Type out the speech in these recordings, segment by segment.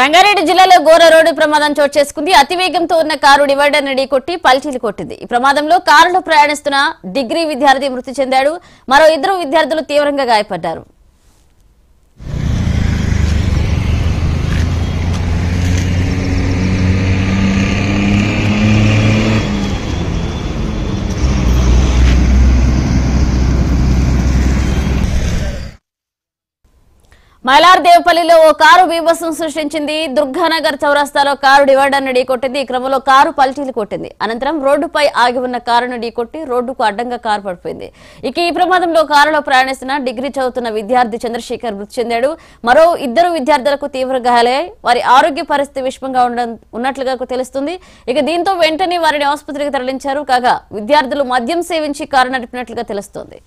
రంగారెడ్డి జిల్లాలో ఘోర రోడ్డు ప్రమాదం చోటు చేసుకుంది అతివేగంతో ఉన్న కారు డివైడర్ ని కొట్టి పల్టీలు కొట్టింది ఈ ప్రమాదంలో కారులో ప్రయాణిస్తున్న డిగ్రీ విద్యార్థి మృతి చెందాడు మరో ఇద్దరు విద్యార్థులు తీవ్రంగా గాయపడ్డారు మైలార్దేవపల్లిలో ఓ కారు బీభత్సం సృష్టించింది దుర్గానగర్ చౌరస్తాలో కారు డివైడర్ను ఢీకొట్టింది ఈ క్రమంలో కారు పల్టీలు కొట్టింది అనంతరం రోడ్డుపై ఆగి ఉన్న కారును ఢీకొట్టి రోడ్డుకు అడ్డంగా కారు పడిపోయింది ఇక ఈ ప్రమాదంలో కారులో ప్రయాణిస్తున్న డిగ్రీ చదువుతున్న విద్యార్థి చంద్రశేఖర్ మృతి చెందాడు మరో ఇద్దరు విద్యార్థులకు తీవ్ర గాయాలయ్యాయి వారి ఆరోగ్య పరిస్థితి విషమంగా ఉండ- ఉన్నట్లుగా తెలుస్తుంది ఇక దీంతో వెంటనే వారిని ఆసుపత్రికి తరలించారు కాగా విద్యార్థులు మద్యం సేవించి కారు నడిపినట్లుగా తెలుస్తోంది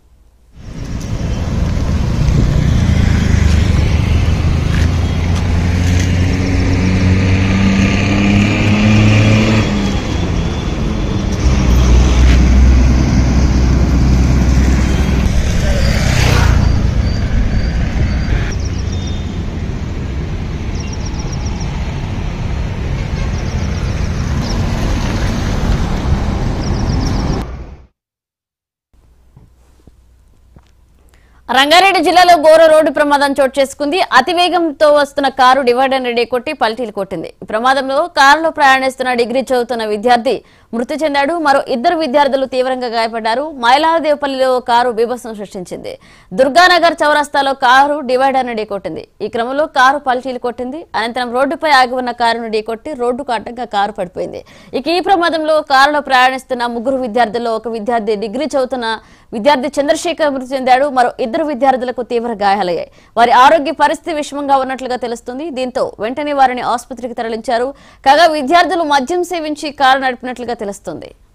రంగారెడ్డి జిల్లాలో ఘోర రోడ్డు ప్రమాదం చోటు చేసుకుంది అతివేగంతో వస్తున్న కారు డివైడర్ ని కొట్టి పల్టీలు కొట్టింది ఈ ప్రమాదంలో కారులో ప్రయాణిస్తున్న డిగ్రీ చదువుతున్న విద్యార్థి మృతి చెందాడు మరో ఇద్దరు విద్యార్థులు తీవ్రంగా గాయపడ్డారు మైలాదేవపల్లిలో ఓ కారు బీభత్సం సృష్టించింది దుర్గానగర్ చౌరస్తాలో కారు డివైడర్ ని ఢీకొట్టింది ఈ క్రమంలో కారు పల్టీలు కొట్టింది అనంతరం రోడ్డుపై ఆగి ఉన్న కారును ఢీకొట్టి రోడ్డుకు అడ్డంగా కారు పడిపోయింది ఇక ఈ ప్రమాదంలో కారులో ప్రయాణిస్తున్న ముగ్గురు విద్యార్థుల్లో ఒక విద్యార్థి డిగ్రీ చదువుతున్న విద్యార్థి చంద్రశేఖర్ మృతి చెందాడు మరో ఇద్దరు విద్యార్థులకు తీవ్ర గాయాలయ్యాయి వారి ఆరోగ్య పరిస్థితి విషమంగా ఉన్నట్లుగా తెలుస్తుంది దీంతో వెంటనే వారిని ఆసుపత్రికి తరలించారు కాగా విద్యార్థులు మద్యం సేవించి కారు నడిపినట్లుగా తెలుస్తుంది